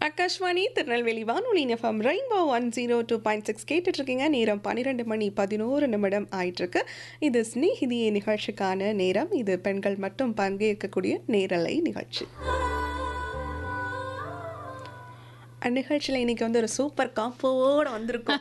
ஆகாஷ்வாணி திருநெல்வேலி வானொலி FM Rainbow one zero two point six கேட்டுட்ருக்கீங்க நேரம் பன்னிரெண்டு மணி பதினோரு நிமிடம் ஆயிட்டிருக்கு இது ஸ்நேகிதியே நிகழ்ச்சிக்கான நேரம் இது பெண்கள் மட்டும் பங்கேற்கக்கூடிய நேரலை நிகழ்ச்சி அந்நிகழ்ச்சியில் இன்னைக்கு வந்து ஒரு சூப்பர் காம்போவோட வந்திருக்கோம்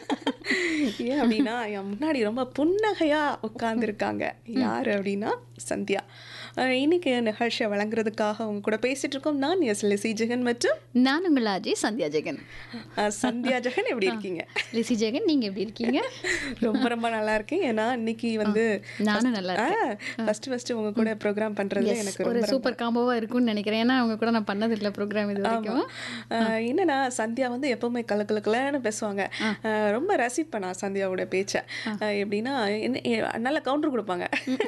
ஏன் அப்படின்னா என் முன்னாடி ரொம்ப புன்னகையாக உட்காந்துருக்காங்க யார் அப்படின்னா சந்தியா அஹ் இன்னைக்கு நிகழ்ச்சியை வழங்குறதுக்காக அவங்க கூட பேசிட்டு இருக்கோம் நான் எஸ் லிசி ஜெகன் மற்றும் நான் உங்கள் அஜய் சந்தியா ஜெகன் அஹ் சந்தியா ஜெகன் எப்படி இருக்கீங்க லிசி ஜெகன் நீங்க எப்படி இருக்கீங்க ரொம்ப ரொம்ப நல்லா இருக்கேன் ஏன்னா இன்னைக்கு வந்து நானும் நல்லா இருக்கேன் ஃபர்ஸ்ட் ஃபர்ஸ்ட் உங்க கூட ப்ரோக்ராம் பண்றதுல Yes, எனக்கு ஒரு ரொம்ப சூப்பர் காம்போவா இருக்கும்னு நினைக்கிறேன் ஏன்னா அவங்க கூட நான் பண்ணது இல்லை ப்ரோக்ராம் இது வரைக்கும் ஆஹ் என்னன்னா சந்தியா வந்து எப்பவுமே கலக்கலக்கலன்னு பேசுவாங்க ஆஹ் ரொம்ப ரசிப்பேன் நான் சந்தியாவோட பேச்சை ஆஹ் எப்படின்னா என்ன எ- நல்ல கவுண்டர் கொடுப்பாங்க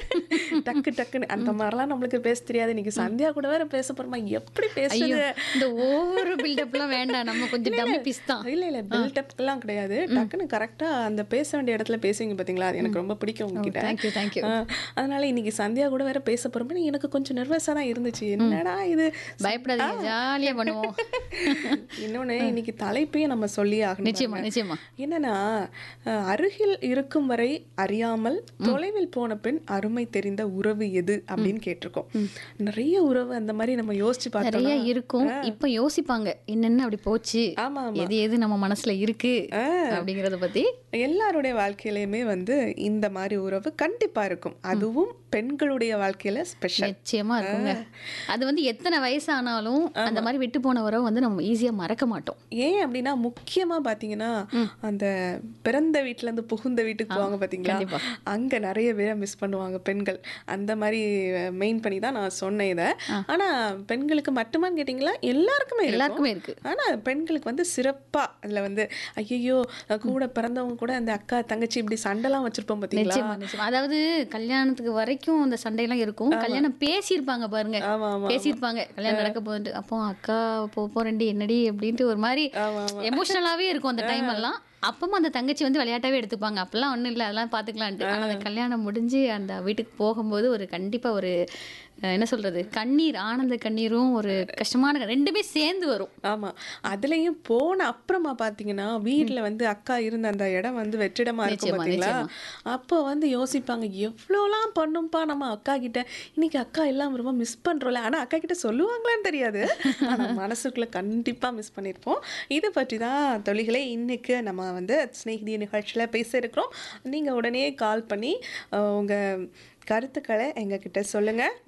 டக்கு டக்குன்னு அந்த மாதிரிலாம் நம்மளுக்கு பேச தெரியாது இன்னைக்கு சந்தியா கூட வேற பேச போறோமா எப்படி ஐயோ பேசுறது இந்த ஒவ்வொரு பில்டப்லாம் வேண்டாம் நம்ம கொஞ்சம் டம்மி பீஸ் தான் இல்ல இல்ல பில்டப்லாம் கிடையாது டக்குன்னு கரெக்டா அந்த பேச வேண்டிய இடத்துல பேசுவீங்க பாத்தீங்களா அது எனக்கு ரொம்ப பிடிக்கும் உங்ககிட்ட தேங்க்யூ தேங்க்யூ ஆஹ் அதனால இன்னைக்கு சந்தியா கூட வேற பேச போறோமே எனக்கு கொஞ்சம் நர்வஸா தான் இருந்துச்சு என்னடா இது பயப்படாதீங்க ஜாலியா பண்ணுவோம் இன்னொன்னு இன்னைக்கு தலைப்பையும் நம்ம சொல்லி ஆகணும் நிச்சயமா நிச்சயமா என்னன்னா அஹ், அருகில் இருக்கும் வரை அறியாமல் தொலைவில் போன பெண் அருமை தெரிந்த உறவு எது அப்படின்னு கேட்டிருக்கோம் நிறைய உறவு அந்த மாதிரி நம்ம யோசிச்சு பார்த்தோம் நிறைய இருக்கும் இப்ப யோசிப்பாங்க என்னென்ன அப்படி போச்சு ஆமா ஆமா எது எது நம்ம மனசுல இருக்கு அப்படிங்கறத பத்தி எல்லாருடைய வாழ்க்கையிலயுமே வந்து இந்த மாதிரி உறவு கண்டிப்பா இருக்கும் அதுவும் பெண்களுடைய வாழ்க்கையில ஸ்பெஷல் நிச்சயமா இருக்குங்க அது வந்து எத்தனை வயசானாலும் அந்த மாதிரி விட்டு போன உறவை வந்து நம்ம ஈஸியா மறக்க மாட்டோம் ஏன் அப்படின்னா முக்கியமா பாத்தீங்கன்னா அந்த பிறந்த வீட்ல இருந்து புகுந்த வீட்டுக்கு போவாங்க பாத்தீங்களா கண்டிப்பா. அங்க நிறைய பேரை மிஸ் பண்ணுவாங்க பெண்கள் அந்த மாதிரி மெயின் பண்ணி தான் நான் சொன்னேன் இதை ஆனா பெண்களுக்கு மட்டுமான்னு கேட்டிங்களா எல்லாருக்குமே இருக்கும். எல்லாருக்குமே இருக்கு ஆனா பெண்களுக்கு வந்து சிறப்பா அதுல வந்து ஐயோ கூட பிறந்தவங்க கூட அந்த அக்கா தங்கச்சி இப்படி சண்டைலாம் வச்சிருப்போம் பாத்தீங்களா நிச்சயமா நிச்சயமா அதாவது கல்யாணத்துக்கு வரைக்கும் அந்த சண்டையெல்லாம் இருக்கும் கல்யாணம் பேசியிருப்பாங்க பாருங்க ஆமா ஆமா பேசியிருப்பாங்க கல்யாணம் நடக்க போகுது அப்போ அக்கா போ போறேன்டி என்னடி அப்படின்ட்டு ஒரு மாதிரி ஆமா ஆமா எமோஷனலாவே இருக்கும் அந்த டைம் எல்லாம் அப்பவும் அந்த தங்கச்சி வந்து விளையாட்டாவே எடுத்துப்பாங்க அப்பெல்லாம் ஒண்ணும் இல்லை அதெல்லாம் பாத்துக்கலான்ட்டு ஆனா அந்த கல்யாணம் முடிஞ்சு அந்த வீட்டுக்கு போகும்போது ஒரு கண்டிப்பா ஒரு அஹ், என்ன சொல்றது கண்ணீர் ஆனந்த கண்ணீரும் ஒரு கஷ்டமான ரெண்டுமே சேர்ந்து வரும் ஆமா அதுலயும் போன அப்புறமா பாத்தீங்கன்னா வீட்ல வந்து அக்கா இருந்த அந்த இடம் வந்து வெற்றிடமா இருக்கும் நிச்சயமா, பாத்தீங்களா அப்போ வந்து யோசிப்பாங்க எவ்வளோலாம் பண்ணும்பா நம்ம அக்கா கிட்ட இன்னைக்கு அக்கா எல்லாம் ரொம்ப மிஸ் பண்றோம்ல ஆனா அக்கா கிட்ட சொல்லுவாங்களான்னு தெரியாது ஆனா மனசுக்குள்ள கண்டிப்பா மிஸ் பண்ணிருப்போம் இதை பற்றி தான் தொழில்களை இன்னைக்கு நம்ம வந்து ஸ்நேகிதி நிகழ்ச்சியில பேச இருக்கிறோம் நீங்க உடனே கால் பண்ணி அஹ், உங்க கருத்துக்களை எங்ககிட்ட சொல்லுங்க